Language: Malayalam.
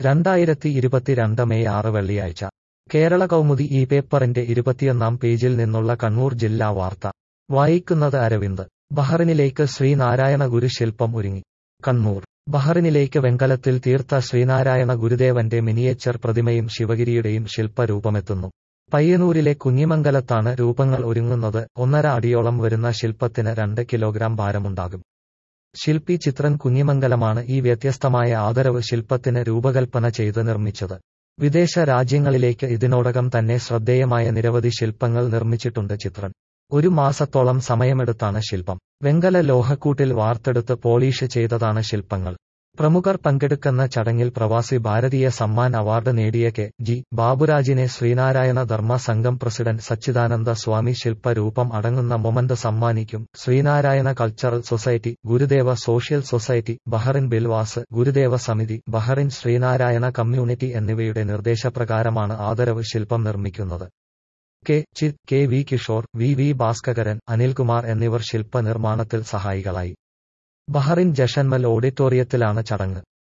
രണ്ടായിരത്തി ഇരുപത്തിരണ്ട് മെയ് ആറ് വെള്ളിയാഴ്ച കേരള കൗമുദി ഈ പേപ്പറിന്റെ ഇരുപത്തിയൊന്നാം പേജിൽ നിന്നുള്ള കണ്ണൂർ ജില്ലാ വാർത്ത വായിക്കുന്നത് അരവിന്ദ് ബഹറിനിലേക്ക് ശ്രീനാരായണ ഗുരു ശില്പം ഒരുങ്ങി കണ്ണൂർ ബഹറിനിലേക്ക് വെങ്കലത്തിൽ തീർത്ത ശ്രീനാരായണ ഗുരുദേവന്റെ മിനിയേച്ചർ പ്രതിമയും ശിവഗിരിയുടെയും ശില്പരൂപമെത്തുന്നു പയ്യന്നൂരിലെ കുഞ്ഞിമംഗലത്താണ് രൂപങ്ങൾ ഒരുങ്ങുന്നത് ഒന്നര അടിയോളം വരുന്ന ശില്പത്തിന് രണ്ട് കിലോഗ്രാം ഭാരമുണ്ടാകും ശില്പി ചിത്രൻ കുഞ്ഞിമംഗലമാണ് ഈ വ്യത്യസ്തമായ ആദരവ് ശില്പത്തിന് രൂപകൽപ്പന ചെയ്ത് നിർമ്മിച്ചത് വിദേശ രാജ്യങ്ങളിലേക്ക് ഇതിനോടകം തന്നെ ശ്രദ്ധേയമായ നിരവധി ശില്പങ്ങൾ നിർമ്മിച്ചിട്ടുണ്ട് ചിത്രൻ ഒരു മാസത്തോളം സമയമെടുത്താണ് ശില്പം വെങ്കല ലോഹക്കൂട്ടിൽ വാർത്തെടുത്ത് പോളീഷ് ചെയ്തതാണ് ശില്പങ്ങൾ പ്രമുഖർ പങ്കെടുക്കുന്ന ചടങ്ങിൽ പ്രവാസി ഭാരതീയ സമ്മാൻ അവാർഡ് നേടിയ കെ ജി ബാബുരാജിനെ ശ്രീനാരായണ ധർമ്മ സംഘം പ്രസിഡന്റ് സച്ചിദാനന്ദ സ്വാമി ശില്പരൂപം അടങ്ങുന്ന മൊമന്റ് സമ്മാനിക്കും Sreenarayana cultural society Gurudeva social society Bahrain ബിൽവാസ് Gurudeva സമിതി ബഹറിൻ ശ്രീനാരായണ കമ്മ്യൂണിറ്റി എന്നിവയുടെ നിർദ്ദേശപ്രകാരമാണ് ആദരവ് ശില്പം നിർമ്മിക്കുന്നത് K ചിത് K V Kishore V V Bhaskaran Anilkumar എന്നിവർ ശില്പ നിർമ്മാണത്തിൽ സഹായികളായി ബഹറിൻ ജഷന്മൽ ഓഡിറ്റോറിയത്തിലാണ് ചടങ്ങ്